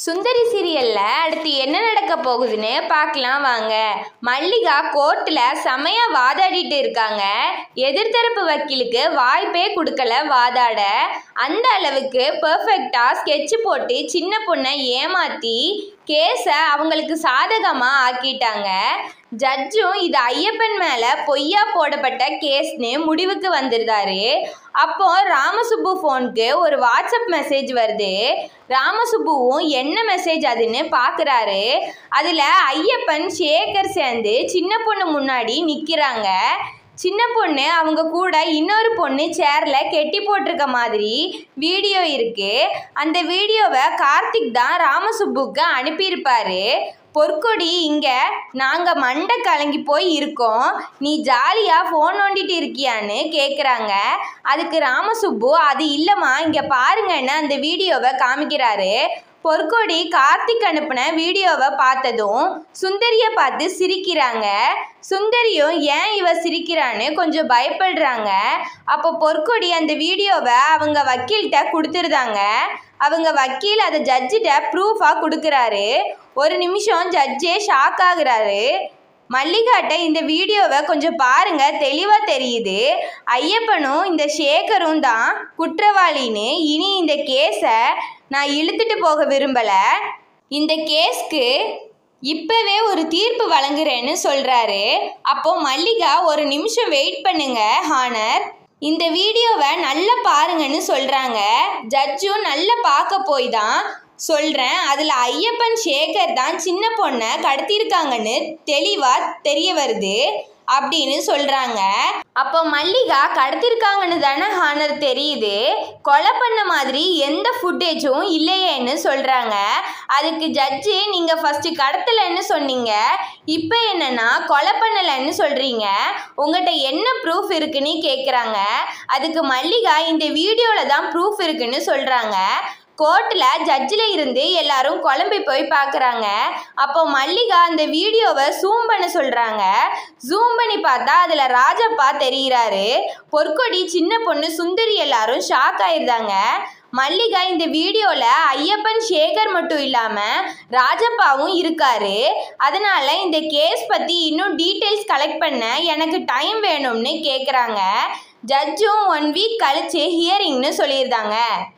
சுந்தரி சீரியல்ல அடுத்து என்ன நடக்க போகுதுன்னு பார்க்கலாம் வாங்க மல்லிகா கோர்ட்டில் செமையா வாதாடிட்டு இருக்காங்க எதிர்த்தரப்பு வக்கீலுக்கு வாய்ப்பே கொடுக்கல வாதாட அந்த அளவுக்கு பெர்ஃபெக்டாக ஸ்கெட்ச் போட்டு சின்ன பொண்ணை ஏமாற்றி கேஸை அவங்களுக்கு சாதகமாக ஆக்கிட்டாங்க ஜட்ஜும் இது ஐயப்பன் மேலே பொய்யா போடப்பட்ட கேஸ்னு முடிவுக்கு வந்திருந்தாரு அப்போ ராமசுப்பு ஃபோனுக்கு ஒரு வாட்ஸ்அப் மெசேஜ் வருது ராமசுப்புவும் என்ன மெசேஜ் அதுன்னு பார்க்குறாரு அதில் ஐயப்பன் சேகர் சேர்ந்து சின்ன பொண்ணு முன்னாடி நிற்கிறாங்க சின்ன பொண்ணு அவங்க கூட இன்னொரு பொண்ணு சேரில் கெட்டி போட்டிருக்க மாதிரி வீடியோ இருக்கு அந்த வீடியோவை கார்த்திக் தான் ராமசுப்புக்கு அனுப்பியிருப்பாரு பொற்கொடி இங்கே நாங்கள் மண்டை கலங்கி போய் இருக்கோம் நீ ஜாலியாக ஃபோன் நோண்டிட்டு இருக்கியான்னு கேட்குறாங்க அதுக்கு ராமசுப்பு அது இல்லைம்மா இங்கே பாருங்கன்னு அந்த வீடியோவை காமிக்கிறாரு பொற்கொடி கார்த்திக் அனுப்பின வீடியோவை பார்த்ததும் சுந்தரியை பார்த்து சிரிக்கிறாங்க சுந்தரியும் ஏன் இவ சிரிக்கிறான்னு கொஞ்சம் பயப்படுறாங்க அப்போ பொற்கொடி அந்த வீடியோவை அவங்க வக்கீல்கிட்ட கொடுத்துருந்தாங்க அவங்க வக்கீல் அதை ஜட்ஜிட்ட ப்ரூஃபாக கொடுக்குறாரு ஒரு நிமிஷம் ஜட்ஜே ஷாக் ஆகுறாரு மல்லிகாட்ட இந்த வீடியோவை கொஞ்சம் பாருங்க தெளிவாக தெரியுது ஐயப்பனும் இந்த சேகரும் தான் குற்றவாளின்னு இனி இந்த கேஸை நான் இழுத்துட்டு போக விரும்பலை இந்த கேஸ்க்கு இப்போவே ஒரு தீர்ப்பு வழங்குறேன்னு சொல்கிறாரு அப்போ மல்லிகா ஒரு நிமிஷம் வெயிட் பண்ணுங்க ஹானர் இந்த வீடியோவை நல்லா பாருங்கன்னு சொல்கிறாங்க ஜட்ஜும் நல்லா பார்க்க போய் தான் சொல்கிறேன் அதில் ஐயப்பன் சேகர் தான் சின்ன பொண்ணை கடத்தியிருக்காங்கன்னு தெளிவாக தெரிய வருது அப்படின்னு சொல்கிறாங்க அப்போ மல்லிகா கடத்திருக்காங்கன்னு தானே ஹானர் தெரியுது கொலை பண்ண மாதிரி எந்த ஃபுட்டேஜும் இல்லையேன்னு சொல்கிறாங்க அதுக்கு ஜட்ஜு நீங்கள் ஃபஸ்ட்டு கடத்தலைன்னு சொன்னீங்க இப்போ என்னன்னா கொலை பண்ணலைன்னு சொல்கிறீங்க உங்கள்கிட்ட என்ன ப்ரூஃப் இருக்குன்னு கேட்குறாங்க அதுக்கு மல்லிகா இந்த வீடியோவில் தான் ப்ரூஃப் இருக்குன்னு சொல்கிறாங்க கோர்ட்டில் ஜட்ஜில் இருந்து எல்லாரும் குழம்பி போய் பார்க்குறாங்க அப்போ மல்லிகா அந்த வீடியோவை ஜூம் பண்ண சொல்கிறாங்க ஜூம் பண்ணி பார்த்தா அதில் ராஜப்பா தெரிகிறாரு பொற்கொடி சின்ன பொண்ணு சுந்தரி எல்லாரும் ஷாக் ஆயிருந்தாங்க மல்லிகா இந்த வீடியோவில் ஐயப்பன் சேகர் மட்டும் இல்லாமல் ராஜப்பாவும் இருக்காரு அதனால இந்த கேஸ் பற்றி இன்னும் டீட்டெயில்ஸ் கலெக்ட் பண்ண எனக்கு டைம் வேணும்னு கேட்குறாங்க ஜட்ஜும் ஒன் வீக் கழிச்சு ஹியரிங்னு சொல்லியிருந்தாங்க